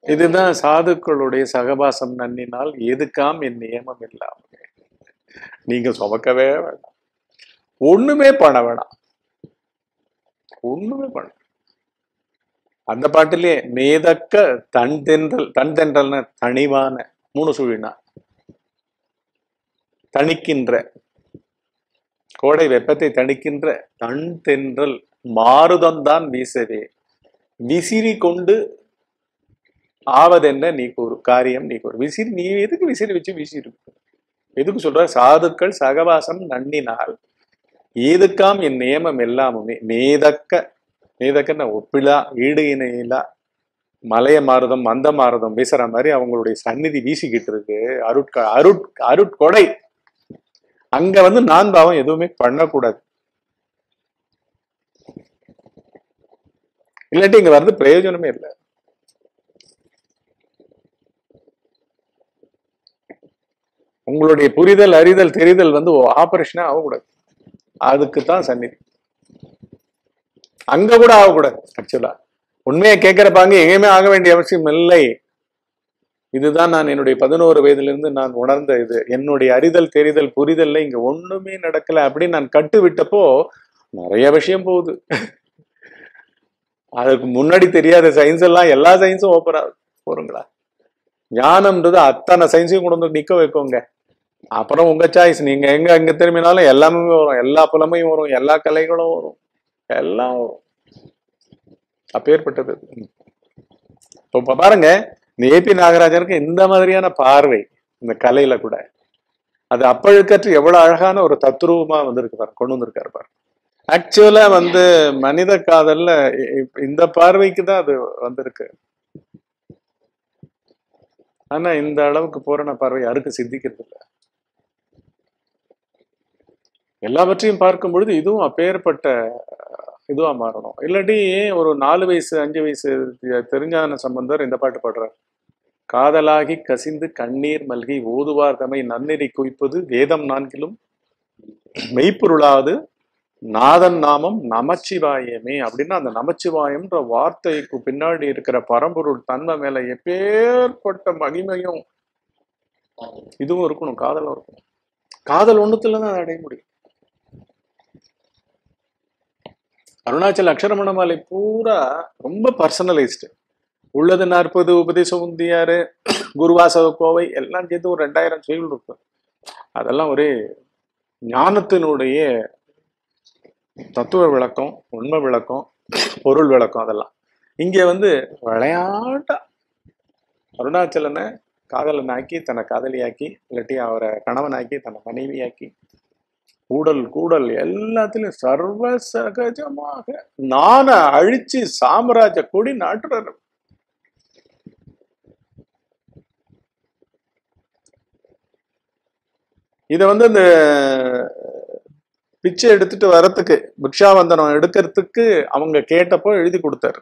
இதுதான் சாதுக்களுடைய சகவாசம் நன்னினால் எதுக்காம் என் நியமம் இல்லாம நீங்க சுமக்கவே வேண்டாம் ஒண்ணுமே பண்ண வேணாம் ஒண்ணுமே பண்ண அந்த பாட்டிலே மேதக்க தன் தென்றல் தன் தென்றல்னு தனிவான மூணு சுழினா தணிக்கின்ற கோடை வெப்பத்தை தணிக்கின்ற தன் தென்றல் மாறுதம்தான் வீசவே விசிறி கொண்டு ஆவதென்ன நீ கூறு காரியம் நீ கூறு விசிறி நீ எதுக்கு விசிறி வச்சு விசிறி எதுக்கு சொல்ற சாதுக்கள் சகவாசம் நன்னினால் ஏதுக்காம் என் நியமம் எல்லாமுமே மேதக்க மேதக்கன்னு ஒப்பிலா ஈடு இணையிலா மலைய மாறுதம் மந்த மாறுதம் வீசுற மாதிரி அவங்களுடைய சந்நிதி வீசிக்கிட்டு இருக்கு அருட்க அருட் அருட்கொடை அங்க வந்து நான் பாவம் எதுவுமே பண்ணக்கூடாது இல்லாட்டி இங்க வர்றது பிரயோஜனமே இல்லை உங்களுடைய புரிதல் அறிதல் தெரிதல் வந்து ஆபரேஷனே ஆகக்கூடாது அதுக்கு தான் சந்நிதி அங்க கூட ஆகக்கூடாது ஆக்சுவலா உண்மையை கேட்கிறப்பாங்க எங்கேயுமே ஆக வேண்டிய அவசியம் இல்லை இதுதான் நான் என்னுடைய பதினோரு வயதிலிருந்து நான் உணர்ந்த இது என்னுடைய அறிதல் தெரிதல் புரிதல்ல இங்க ஒண்ணுமே நடக்கல அப்படின்னு நான் கட்டு விட்டப்போ நிறைய விஷயம் போகுது அதுக்கு முன்னாடி தெரியாத சயின்ஸ் எல்லாம் எல்லா சயின்ஸும் ஓப்பன் ஆகுது போறீங்களா ஞானம்ன்றது அத்தனை சயின்ஸையும் கொண்டு வந்து நிக்க வைக்கோங்க அப்புறம் உங்க சாய்ஸ் நீங்க எங்க எங்க திரும்பினாலும் எல்லாமே வரும் எல்லா புலமையும் வரும் எல்லா கலைகளும் வரும் எல்லாம் வரும் அப்பேற்பட்டது இப்போ இப்ப பாருங்க இந்த ஏபி நாகராஜனுக்கு இந்த மாதிரியான பார்வை இந்த கலையில கூட அது அப்பழுக்கற்று எவ்வளவு அழகான ஒரு தத்ரூபமா வந்திருக்கு பாரு கொண்டு வந்திருக்காரு பாரு ஆக்சுவலா வந்து மனித காதல்ல இ- இ- இந்த பார்வைக்கு தான் அது வந்திருக்கு ஆனா இந்த அளவுக்கு பூரண பார்வை யாருக்கும் சித்திக்கிறது இல்லை எல்லாவற்றையும் பார்க்கும் பொழுது இதுவும் அப்பேற்பட்ட இதுவா மாறணும் இல்லாட்டி ஒரு நாலு வயசு அஞ்சு வயசு தெரிஞ்சான சம்பந்தர் இந்த பாட்டு பாடுறார் காதலாகி கசிந்து கண்ணீர் மல்கி ஓதுவார் தமை நன்னெறி குவிப்பது வேதம் நான்கிலும் மெய்ப்பொருளாவது நாதன் நாமம் நமச்சிவாயமே அப்படின்னா அந்த நமச்சிவாயம்ன்ற வார்த்தைக்கு பின்னாடி இருக்கிற பரம்பொருள் தன்மை மேல எப்பேற்பட்ட மகிமையும் இதுவும் இருக்கணும் காதலும் இருக்கணும் காதல் ஒண்ணுத்துல தான் அதை அடைய முடியும் அருணாச்சல் அக்ஷரமணமாலை பூரா ரொம்ப பர்சனலைஸ்டு உள்ளது நாற்பது உபதேச உந்தியாரு குருவாசக கோவை எல்லாம் சேர்த்து ஒரு ரெண்டாயிரம் செயல் இருக்கும் அதெல்லாம் ஒரே ஞானத்தினுடைய தத்துவ விளக்கம் உண்மை விளக்கம் பொருள் விளக்கம் அதெல்லாம் இங்க வந்து விளையாட்டா அருணாச்சலனை காதலனாக்கி தன்னை காதலியாக்கி இல்லாட்டி அவரை கணவனாக்கி தன்னை மனைவியாக்கி கூடல் கூடல் எல்லாத்திலும் சர்வ சகஜமாக நான அழிச்சு சாம்ராஜ்ய கொடி நாட்டுறாரு இத வந்து இந்த பிச்சை எடுத்துட்டு வரத்துக்கு பிக்ஷாவந்தனம் எடுக்கிறதுக்கு அவங்க கேட்டப்போ எழுதி கொடுத்தாரு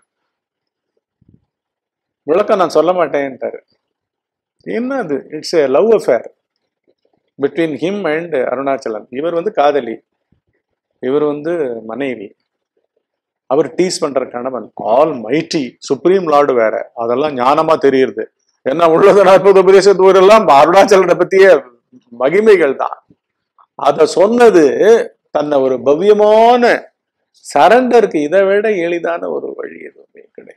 விளக்கம் நான் சொல்ல மாட்டேன்ட்டாரு என்ன அது it's a love affair between him and Arunachalam இவர் வந்து காதலி இவர் வந்து மனைவி அவர் டீஸ் பண்ற கணவன் ஆல் மைட்டி சுப்ரீம் லார்டு வேற அதெல்லாம் ஞானமா தெரியுது என்ன உள்ளது நாற்பது உபதேசத்து ஊரெல்லாம் அருணாச்சலனை பத்திய மகிமைகள் தான் அத சொன்னது தன்னை ஒரு பவ்யமான சரண்டருக்கு இதை விட எளிதான ஒரு வழி எதுவுமே கிடையாது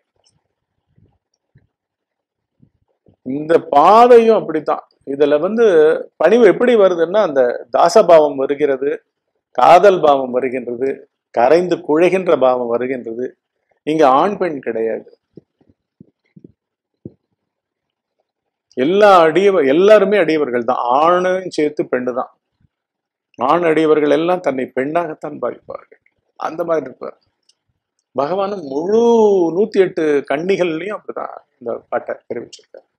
இந்த பாதையும் அப்படித்தான் இதுல வந்து பணிவு எப்படி வருதுன்னா அந்த தாசபாவம் வருகிறது காதல் பாவம் வருகின்றது கரைந்து குழைகின்ற பாவம் வருகின்றது இங்க ஆண் பெண் கிடையாது எல்லா அடியவ எல்லாருமே அடியவர்கள் தான் ஆணையும் சேர்த்து பெண்ணு தான் ஆண் அடியவர்கள் எல்லாம் தன்னை பெண்ணாகத்தான் பாவிப்பார்கள் அந்த மாதிரி இருப்பார் பகவானும் முழு நூத்தி எட்டு கன்னிகள்லயும் அப்படிதான் இந்த பாட்டை தெரிவிச்சிருக்காரு